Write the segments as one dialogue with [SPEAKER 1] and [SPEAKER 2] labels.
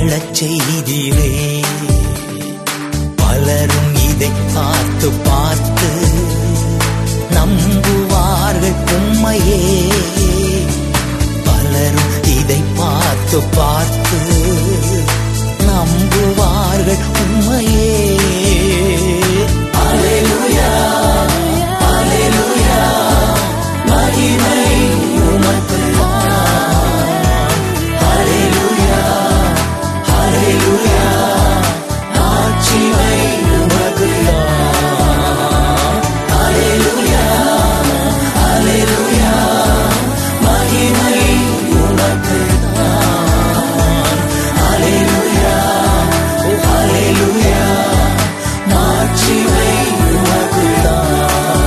[SPEAKER 1] வாழச் செய்திலே பலரும் இதை பார்த்து பார்த்து நம்புவார்கள் உண்மையே பலரும் இதை பார்த்து பார்த்து நம்புவார்கள் உண்மையே அல்லேலூயா அல்லேலூயா மகிமை உமக்குத்தான் அல்லேலூயா அல்லேலூயா ஆட்சிமை உமக்குத்தான் அல்லேலூயா அல்லேலூயா மகிமை உமக்குத்தான் அல்லேலூயா ஓ அல்லேலூயா ஆட்சிமை உமக்குத்தான்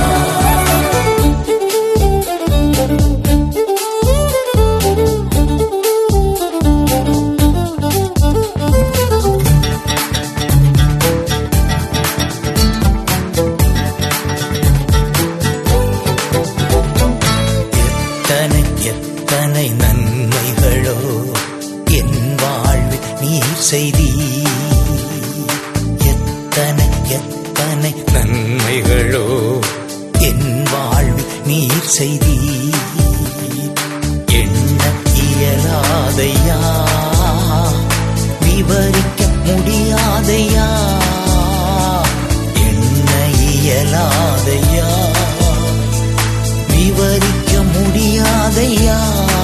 [SPEAKER 1] எத்தனை எத்தனை நன்மைகளோ என் வாழ்வில் நீர் செய்தி எத்தனை எத்தனை நன்மைகளோ என் வாழ்வில் நீர் செய்தி எண்ண இயலாதையா விவரிக்க முடியாதையா எண்ண இயலாதையா விவரிக்க முடியாதையா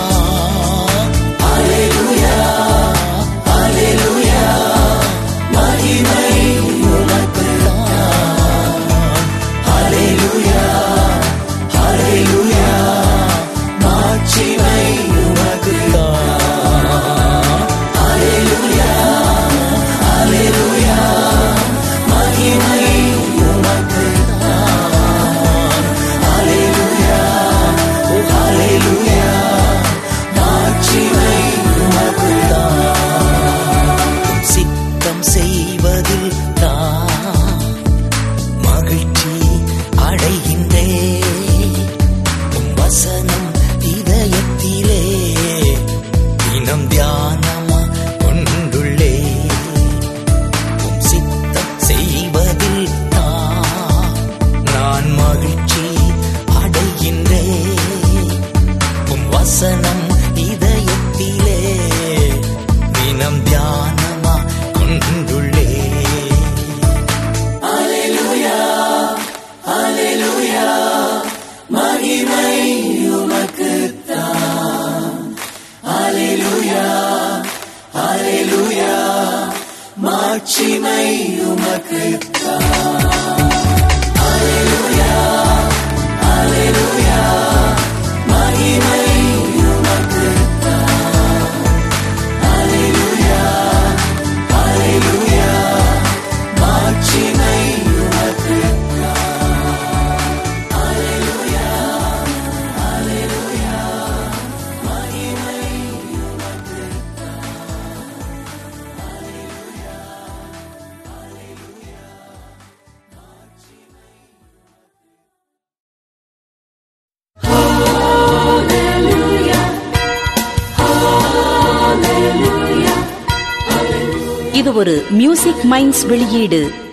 [SPEAKER 1] அல்லேலூயா அல்லேலூயா மகிமை உமக்குத்தான் அல்லேலூயா அல்லேலூயா மாட்சிமை உமக்குத்தான் அல்லேலூயா அல்லேலூயா மகிமை உமக்குத்தான் அல்லேலூயா ஓ அல்லேலூயா மாட்சிமை உமக்குத்தான் சித்தம் செய்வதில் தான் மகிழ்ச்சி அடைகின்றே உம் வசனம் இதயத்திலே தினம் தியானமா கொண்டுள்ளே உம் சித்தம் செய்வதில் தான் நான் மகிழ்ச்சி அடைகின்றே உம் வசனம் இதயத்திலே தினம் தியானமா கொண்டுள்ளே அல்லேலூயா அல்லேலூயா மகிமை உமக்குத்தான் அல்லேலூயா அல்லேலூயா மாட்சிமை உமக்குத்தான் அல்லேலூயா அல்லேலூயா மகிமை உமக்குத்தான் அல்லேலூயா அல்லேலூயா மாட்சிமை உமக்குத்தான் அல்லேலூயா அல்லேலூயா மகிமை
[SPEAKER 2] இது ஒரு மியூசிக் மைண்ட்ஸ் வெளியீடு